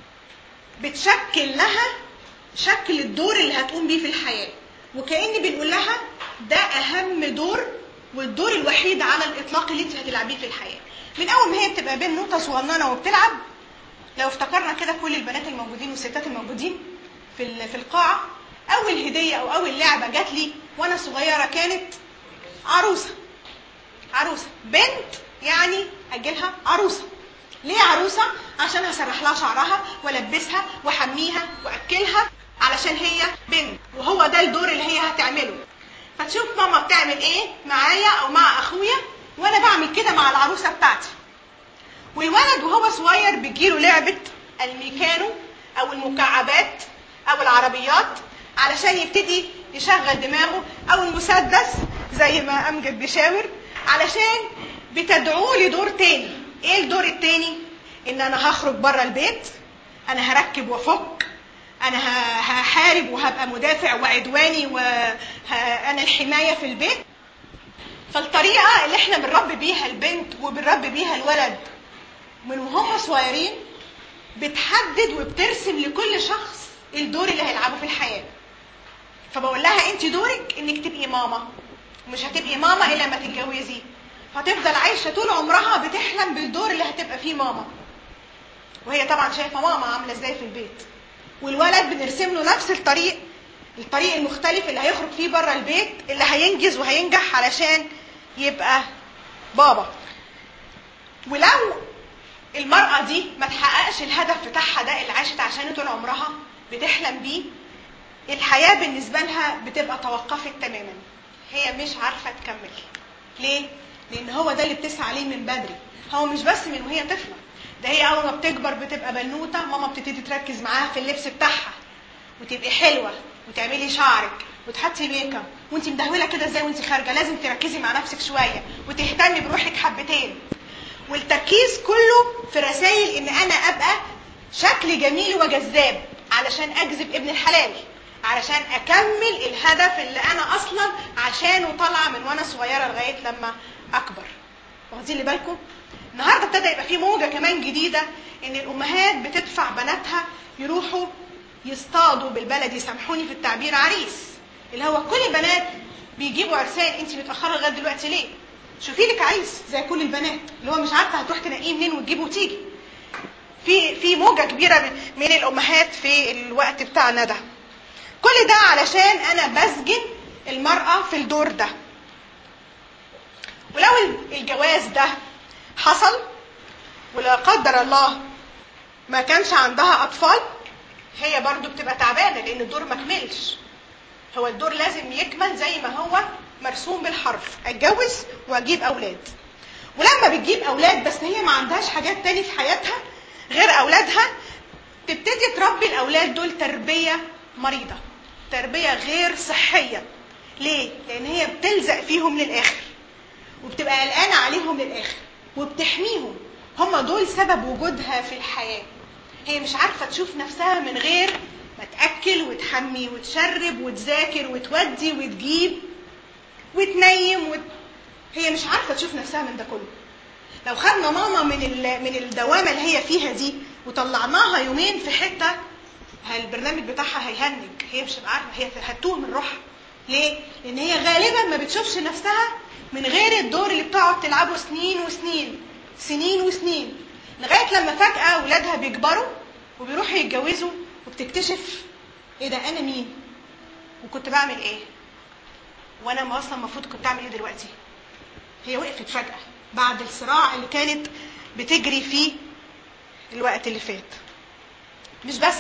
بتشكل لها شكل الدور اللي هتقوم بيه في الحياة وكأن بنقول لها ده أهم دور والدور الوحيد على الإطلاق اللي انت هتلعبيه في الحياة من أول ما هي بتبقى بنوتة صغننة وبتلعب لو افتكرنا كده كل البنات الموجودين والستات الموجودين في في القاعة أول هدية أو أول لعبة جات لي وأنا صغيرة كانت عروسة عروسة بنت يعني أجلها عروسة ليه عروسة؟ عشان هسرح لها شعرها والبسها واحميها واكلها علشان هي بنت وهو ده الدور اللي هي هتعمله فتشوف ماما بتعمل ايه معايا او مع اخويا وانا بعمل كده مع العروسه بتاعتي والولد وهو صغير بتجيله لعبه الميكانو او المكعبات او العربيات علشان يبتدي يشغل دماغه او المسدس زي ما امجد بيشاور علشان بتدعوه لدور تاني ايه الدور التاني ان انا هخرج بره البيت انا هركب وافك انا هحارب وهبقى مدافع وعدواني وانا الحمايه في البيت فالطريقه اللي احنا بنربي بيها البنت وبنربي بيها الولد من وهم صغيرين بتحدد وبترسم لكل شخص الدور اللي هيلعبه في الحياه فبقول لها انت دورك انك تبقي ماما ومش هتبقي ماما الا لما تتجوزي هتفضل عايشة طول عمرها بتحلم بالدور اللي هتبقى فيه ماما وهي طبعا شايفة ماما عاملة ازاي في البيت والولد بنرسم له نفس الطريق الطريق المختلف اللي هيخرج فيه بره البيت اللي هينجز وهينجح علشان يبقى بابا ولو المرأة دي ما تحققش الهدف بتاعها ده اللي عاشت عشانه طول عمرها بتحلم بيه الحياة بالنسبة لها بتبقى توقفت تماما هي مش عارفة تكمل ليه؟ لان هو ده اللي بتسعى عليه من بدري هو مش بس من وهي طفله ده هي اول ما بتكبر بتبقى بنوته ماما بتبتدي تركز معاها في اللبس بتاعها وتبقي حلوه وتعملي شعرك وتحطي ميك اب وانت مدهوله كده ازاي وانت خارجه لازم تركزي مع نفسك شويه وتهتمي بروحك حبتين والتركيز كله في رسائل ان انا ابقى شكل جميل وجذاب علشان اجذب ابن الحلال علشان اكمل الهدف اللي انا اصلا عشانه طالعه من وانا صغيره لغايه لما اكبر واخدين لي بالكم النهارده ابتدى يبقى في موجه كمان جديده ان الامهات بتدفع بناتها يروحوا يصطادوا بالبلدي سامحوني في التعبير عريس اللي هو كل البنات بيجيبوا عرسان انت متاخره لغايه دلوقتي ليه شوفي لك عريس زي كل البنات اللي هو مش عارفه هتروح تنقيه منين وتجيبه وتيجي في في موجه كبيره من الامهات في الوقت بتاعنا ده كل ده علشان انا بسجن المراه في الدور ده ولو الجواز ده حصل ولا قدر الله ما كانش عندها اطفال هي برضو بتبقى تعبانه لان الدور ما كملش هو الدور لازم يكمل زي ما هو مرسوم بالحرف اتجوز واجيب اولاد ولما بتجيب اولاد بس هي ما عندهاش حاجات تاني في حياتها غير اولادها تبتدي تربي الاولاد دول تربيه مريضه تربيه غير صحيه ليه لان هي بتلزق فيهم للاخر وبتبقى قلقانه عليهم للاخر وبتحميهم هم دول سبب وجودها في الحياة هي مش عارفة تشوف نفسها من غير ما تأكل وتحمي وتشرب وتذاكر وتودي وتجيب وتنيم وت... هي مش عارفة تشوف نفسها من ده كله لو خدنا ماما من ال... من الدوامة اللي هي فيها دي وطلعناها يومين في حتة البرنامج بتاعها هيهنج هي مش هتبقى عارفة هي هتوه من روحها ليه؟ لأن هي غالبا ما بتشوفش نفسها من غير الدور اللي بتقعد تلعبه سنين وسنين سنين وسنين لغاية لما فجأة أولادها بيكبروا وبيروحوا يتجوزوا وبتكتشف إيه ده أنا مين؟ وكنت بعمل إيه؟ وأنا ما أصلا المفروض كنت أعمل إيه دلوقتي؟ هي وقفت فجأة بعد الصراع اللي كانت بتجري فيه الوقت اللي فات مش بس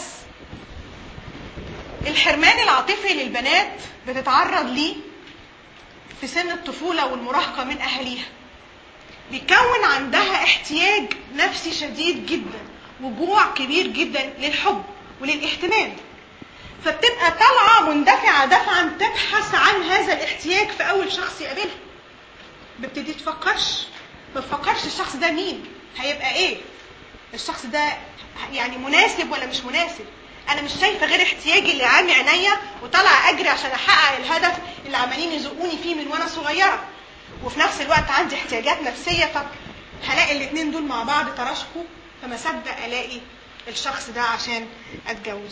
الحرمان العاطفي للبنات بتتعرض ليه في سن الطفولة والمراهقة من أهاليها بيكون عندها احتياج نفسي شديد جدا وجوع كبير جدا للحب وللاهتمام فبتبقى طالعة مندفعة دفعا تبحث عن هذا الاحتياج في أول شخص يقابلها بتبتدي تفكرش ما تفكرش الشخص ده مين هيبقى ايه الشخص ده يعني مناسب ولا مش مناسب انا مش شايفه غير احتياجي اللي عامي عينيا وطالعه اجري عشان احقق الهدف اللي عمالين يزقوني فيه من وانا صغيره وفي نفس الوقت عندي احتياجات نفسيه فهلاقي الاثنين دول مع بعض تراشقوا فما صدق الاقي الشخص ده عشان اتجوز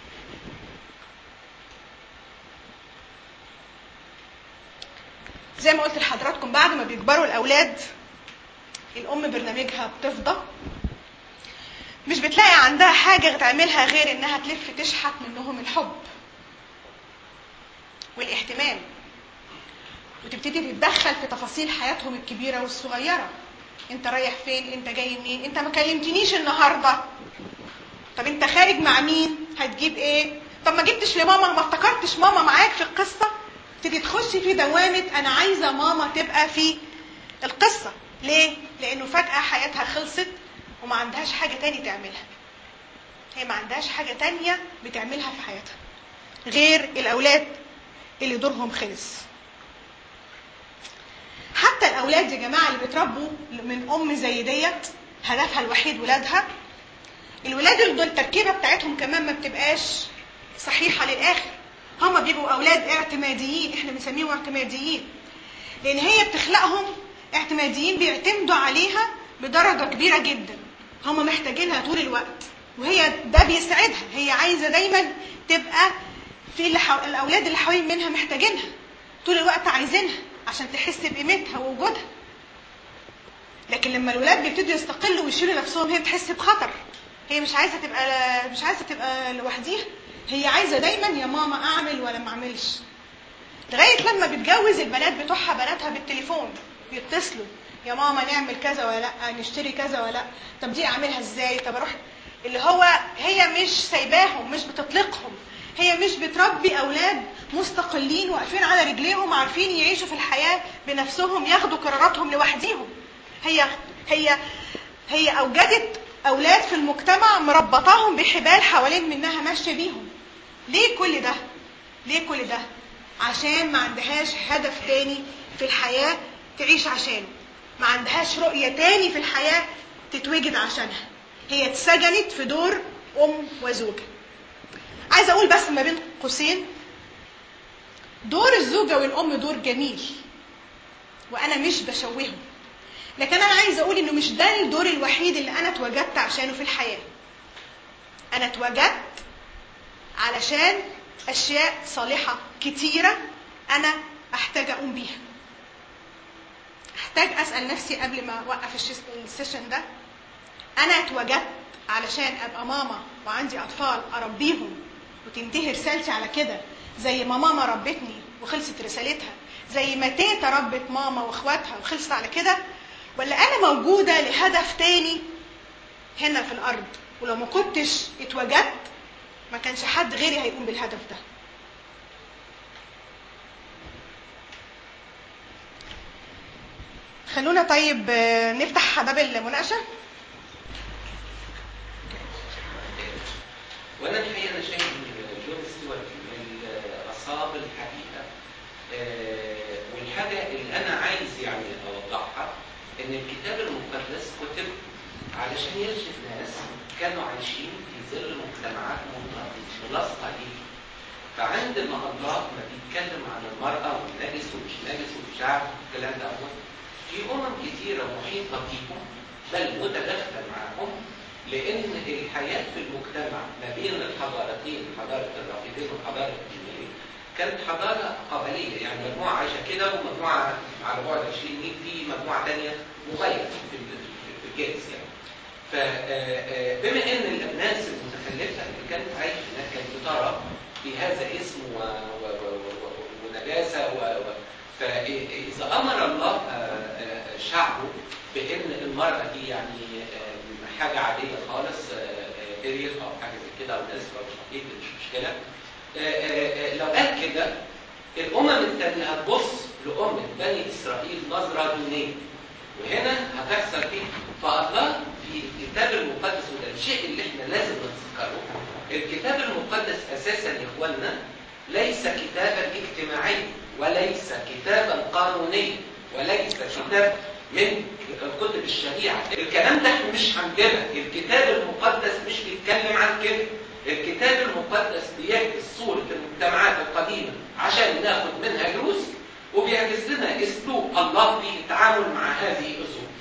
زي ما قلت لحضراتكم بعد ما بيكبروا الاولاد الام برنامجها بتفضى مش بتلاقي عندها حاجة تعملها غير انها تلف تشحت منهم الحب والاهتمام وتبتدي تتدخل في تفاصيل حياتهم الكبيرة والصغيرة انت رايح فين انت جاي منين انت ما كلمتنيش النهاردة طب انت خارج مع مين هتجيب ايه طب ما جبتش لماما ما افتكرتش ماما معاك في القصة تبتدي تخش في دوامة انا عايزة ماما تبقى في القصة ليه لانه فجأة حياتها خلصت وما عندهاش حاجة تاني تعملها هي ما عندهاش حاجة تانية بتعملها في حياتها غير الأولاد اللي دورهم خلص حتى الأولاد يا جماعة اللي بيتربوا من أم زي ديت هدفها الوحيد ولادها الولاد اللي دول التركيبة بتاعتهم كمان ما بتبقاش صحيحة للآخر هما بيبقوا أولاد اعتماديين احنا بنسميهم اعتماديين لأن هي بتخلقهم اعتماديين بيعتمدوا عليها بدرجة كبيرة جدا هم محتاجينها طول الوقت وهي ده بيسعدها هي عايزة دايما تبقى في اللي حو... الأولاد اللي حوالين منها محتاجينها طول الوقت عايزينها عشان تحس بقيمتها ووجودها لكن لما الولاد بيبتدوا يستقلوا ويشيلوا نفسهم هي بتحس بخطر هي مش عايزة تبقى مش عايزة تبقى لوحديها هي عايزة دايما يا ماما أعمل ولا ما أعملش لغاية لما بتجوز البنات بتوعها بناتها بالتليفون بيتصلوا يا ماما نعمل كذا ولا لا نشتري كذا ولا لا طب دي اعملها ازاي طب اروح اللي هو هي مش سايباهم مش بتطلقهم هي مش بتربي اولاد مستقلين واقفين على رجليهم عارفين يعيشوا في الحياه بنفسهم ياخدوا قراراتهم لوحديهم هي هي هي اوجدت اولاد في المجتمع مربطاهم بحبال حوالين منها ماشيه بيهم ليه كل ده ليه كل ده عشان ما عندهاش هدف تاني في الحياه تعيش عشانه ما عندهاش رؤية تاني في الحياة تتوجد عشانها هي اتسجنت في دور أم وزوجة عايزة أقول بس ما بين قوسين دور الزوجة والأم دور جميل وأنا مش بشوهه لكن أنا عايزة أقول إنه مش ده الدور الوحيد اللي أنا اتوجدت عشانه في الحياة أنا اتوجدت علشان أشياء صالحة كتيرة أنا أحتاج أقوم بيها احتاج اسال نفسي قبل ما اوقف السيشن ده انا اتوجدت علشان ابقى ماما وعندي اطفال اربيهم وتنتهي رسالتي على كده زي ما ماما ربتني وخلصت رسالتها زي ما تيتا ربت ماما واخواتها وخلصت على كده ولا انا موجوده لهدف تاني هنا في الارض ولو ما كنتش اتوجدت ما كانش حد غيري هيقوم بالهدف ده خلونا طيب نفتح باب المناقشه وانا الحقيقه انا شايف ان جون ستيوارت من اصاب الحقيقه والحاجه اللي انا عايز يعني اوضحها ان الكتاب المقدس كتب علشان يرشد ناس كانوا عايشين في ظل مجتمعات ملاصقه ليه فعندما الله ما بيتكلم عن المرأة والنجس ومش نجس والشعب والكلام ده هو في أمم كتيرة محيطة بيهم بل متداخلة معهم لأن الحياة في المجتمع ما بين الحضارتين حضارة الرافدين والحضارة الدينية كانت حضارة قبلية يعني مجموعة عايشة كده ومجموعة على بعد 20 ميل في مجموعة تانية مغايرة في في الجنس يعني فبما ان الناس المتخلفه اللي كانت عايشه هناك كانت بترى بهذا اسم و... و... و... و... ونجاسه و... و... فاذا امر الله شعبه بان المراه دي يعني حاجه عاديه خالص اريق او حاجه زي كده او نسبه او شقيق مش مشكله لو قال كده الامم الثانيه هتبص لامه بني اسرائيل نظره دونيه وهنا هتحصل ايه؟ فالله في الكتاب المقدس وده الشيء اللي احنا لازم نتذكره الكتاب المقدس اساسا يا اخوانا ليس كتابا اجتماعيا وليس كتابا قانونيا وليس كتاب من كتب الشريعه الكلام ده احنا مش عندنا الكتاب المقدس مش بيتكلم عن كده الكتاب المقدس بيعكس صوره المجتمعات القديمه عشان ناخد منها دروس وبيعكس لنا اسلوب الله في التعامل مع هذه الظروف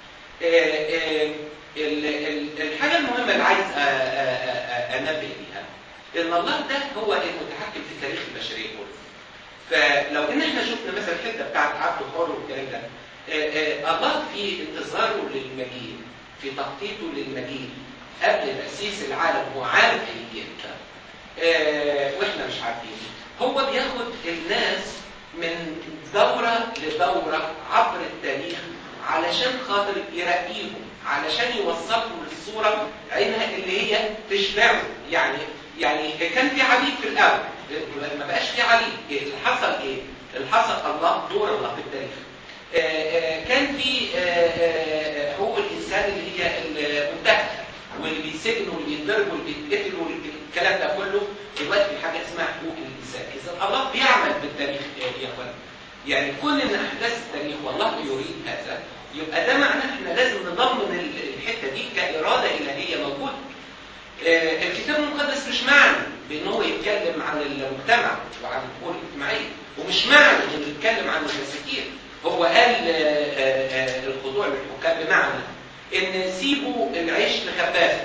الحاجة المهمة اللي عايز أنبه ليها إن الله ده هو المتحكم في تاريخ البشرية كله. فلو إن إحنا شفنا مثلا الحتة بتاعت عبد الحر والكلام ده الله في انتظاره للمجيء في تخطيطه للمجيء قبل تأسيس العالم هو عارف هيجي امتى واحنا مش عارفين هو بياخد الناس من دورة لدورة عبر التاريخ علشان خاطر يرقيهم علشان يوصلهم للصورة عينها اللي هي تشبعه يعني يعني كان في عبيد في الأول ما بقاش في عبيد إيه اللي حصل ايه؟ اللي حصل الله دور الله في التاريخ آآ آآ كان في حقوق الإنسان اللي هي المنتهكة واللي بيسجنوا واللي بيتضربوا واللي بيتقتلوا والكلام ده كله دلوقتي في حاجة اسمها حقوق الإنسان إذا الله بيعمل بالتاريخ يا اخوان يعني كل ان احداث التاريخ والله يريد هذا يبقى ده معناه احنا لازم نضمن الحته دي كاراده الهيه موجوده. آه الكتاب المقدس مش معنى بان هو يتكلم عن المجتمع وعن الحقوق الاجتماعيه ومش معنى انه يتكلم عن المساكين هو قال آه آه الخضوع للحكام بمعنى ان سيبوا العيش لخبازه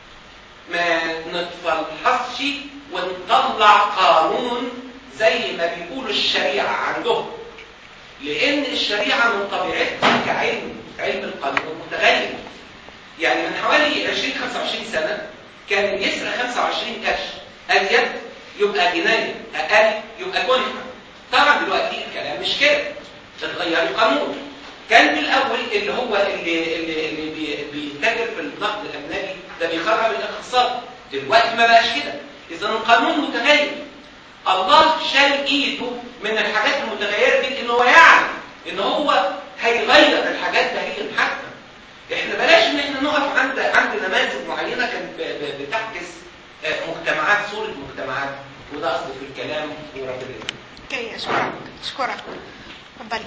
ما نتفلحصش ونطلع قانون زي ما بيقولوا الشريعه عندهم لان الشريعه من طبيعتها كعلم علم القانون متغير يعني من حوالي 20 25 سنه كان اللي يسرق 25 قرش ازيد يبقى جنايه اقل يبقى جنحه طبعا دلوقتي الكلام مش كده اتغير القانون كان في الاول اللي هو اللي اللي, اللي بيتاجر في النقد الاجنبي ده بيخرب الاقتصاد دلوقتي ما بقاش كده اذا القانون متغير الله شال ايده من الحاجات المتغيره دي ان هو يعلم ان هو هيغير الحاجات ده هي محاكمه احنا بلاش ان احنا نقف عند عند نماذج معينه كانت بتعكس مجتمعات صوره مجتمعات وده قصدي في الكلام وربنا اوكي اشكرك اشكرك اتفضلي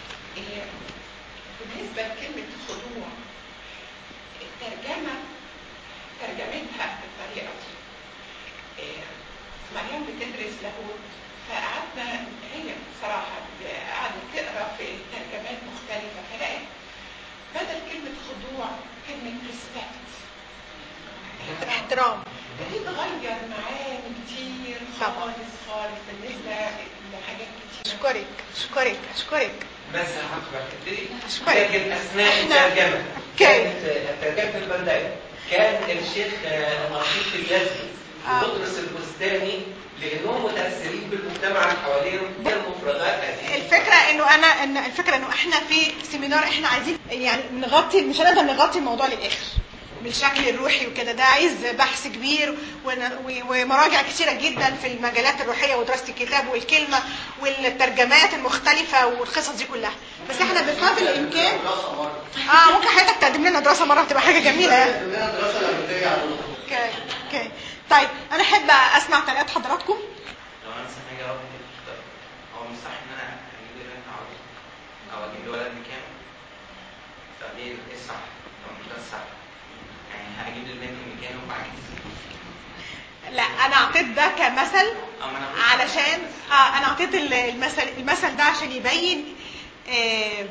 بالنسبه لكلمه خضوع الترجمه ترجمتها بالطريقه دي مريم بتدرس لاهوت فقعدنا هي بصراحة قعدت تقرا في ترجمات مختلفة فلقيت بدل كلمة خضوع كلمة ريسبكت احترام بتتغير معاني كتير خالص خالص بالنسبة لحاجات كتير اشكرك اشكرك اشكرك بس هقرا كتير اشكرك لكن اثناء احنا- الترجمه اوكي. كانت ترجمه البندائي كان الشيخ نشيط اليزدي آه. وبطرس البستاني لانهم متاثرين بالمجتمع اللي حواليهم بالمفردات هذه الفكره انه انا ان الفكره انه احنا في سيمينار احنا عايزين يعني نغطي مش هنقدر نغطي الموضوع للاخر بالشكل الروحي وكده ده عايز بحث كبير ون- و- ومراجع كثيره جدا في المجالات الروحيه ودراسه الكتاب والكلمه والترجمات المختلفه والقصص دي كلها بس احنا بقدر الامكان اه ممكن حضرتك تقدم لنا دراسه مره تبقى حاجه جميله يعني اوكي اوكي طيب انا احب اسمع تعليقات حضراتكم لو انا مثلا هاجي اروح الكتاب هو مش صح ان انا اجيب لي بنت عروسه او اجيب لي ولد مكانه طب ليه ايه الصح؟ طب مش ده الصح معاك لا انا اعطيت ده كمثل أو ما أنا قلت- علشان اه انا اعطيت ال- المثل المثل ده عشان يبين آم،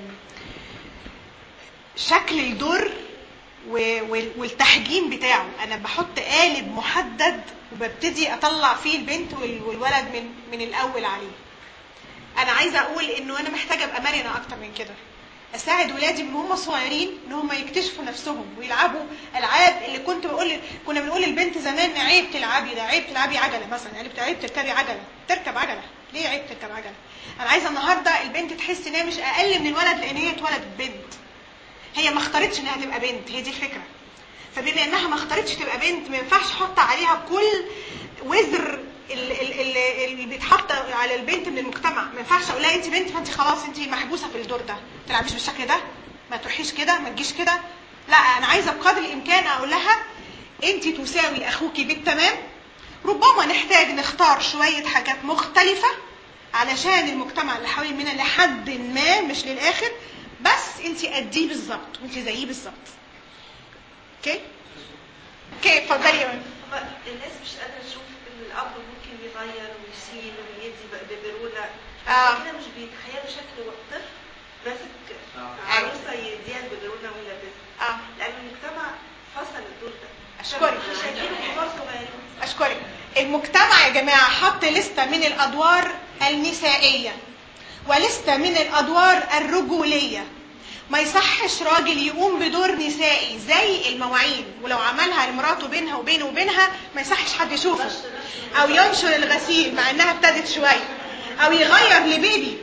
شكل الدور و- وال- والتحجيم بتاعه انا بحط قالب محدد وببتدي اطلع فيه البنت وال- والولد من من الاول عليه انا عايزه اقول انه انا محتاجه ابقى مرنه اكتر من كده اساعد ولادي من هم صغيرين ان هم يكتشفوا نفسهم ويلعبوا العاب اللي كنت بقول كنا بنقول للبنت زمان عيب تلعبي ده عيب تلعبي عجله مثلا عيب عيب تركبي عجله تركب عجله ليه عيب تركب عجله انا عايزه النهارده البنت تحس ان هي مش اقل من الولد لان هي اتولدت بنت هي ما اختارتش انها تبقى بنت هي دي الفكره فبما انها ما اختارتش تبقى بنت ما ينفعش احط عليها كل وزر ال- ال- ال- اللي بيتحط على البنت من المجتمع ما ينفعش اقول لها انت بنت فانت خلاص انت محبوسه في الدور ده ما تلعبيش بالشكل ده ما تروحيش كده ما تجيش كده لا انا عايزه بقدر الامكان اقول لها انت تساوي اخوك بالتمام ربما نحتاج نختار شويه حاجات مختلفه علشان المجتمع اللي حوالين مننا لحد ما مش للاخر بس انت قديه بالظبط وانت زيه بالظبط اوكي اوكي اتفضلي يا أم. هما الناس مش قادرة تشوف إن الأب ممكن يغير ويشيل ويدي ب- ببرودة آه. عشان كده مش بيتخيلوا شكل طفل ماسك آه. عروسة يديها الببرونة ويلبسها اه لأن المجتمع فصل الدور ده أشكرك. مش شايفين كبار صغيرين اشكرك المجتمع يا جماعه حط لسته من الادوار النسائيه ولسته من الادوار الرجوليه ما يصحش راجل يقوم بدور نسائي زي المواعين ولو عملها لمراته بينها وبينه وبينها ما يصحش حد يشوفه او ينشر الغسيل مع انها ابتدت شويه او يغير لبيبي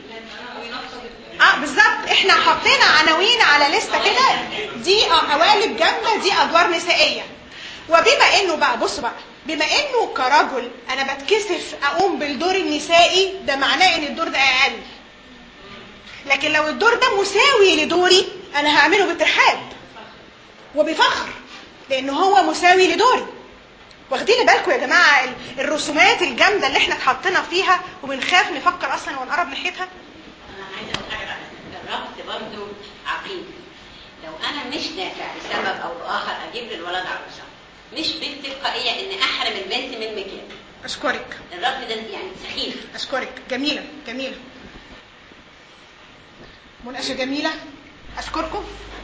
اه بالظبط احنا حطينا عناوين على لسته كده دي قوالب جامده دي ادوار نسائيه وبما انه بقى بصوا بقى بما انه كرجل انا بتكسف اقوم بالدور النسائي ده معناه ان الدور ده اقل لكن لو الدور ده مساوي لدوري انا هعمله بترحاب وبفخر لان هو مساوي لدوري واخدين بالكم يا جماعه ال- الرسومات الجامده اللي احنا اتحطينا فيها وبنخاف نفكر اصلا ونقرب ناحيتها انا عايزه اقول حاجه على الربط برضو عقيم لو انا مش نافع لسبب او باخر اجيب للولد عروسه مش بالتلقائيه ان احرم البنت من مكان اشكرك الربط ده يعني سخيف اشكرك جميله جميله مناقشه جميله اشكركم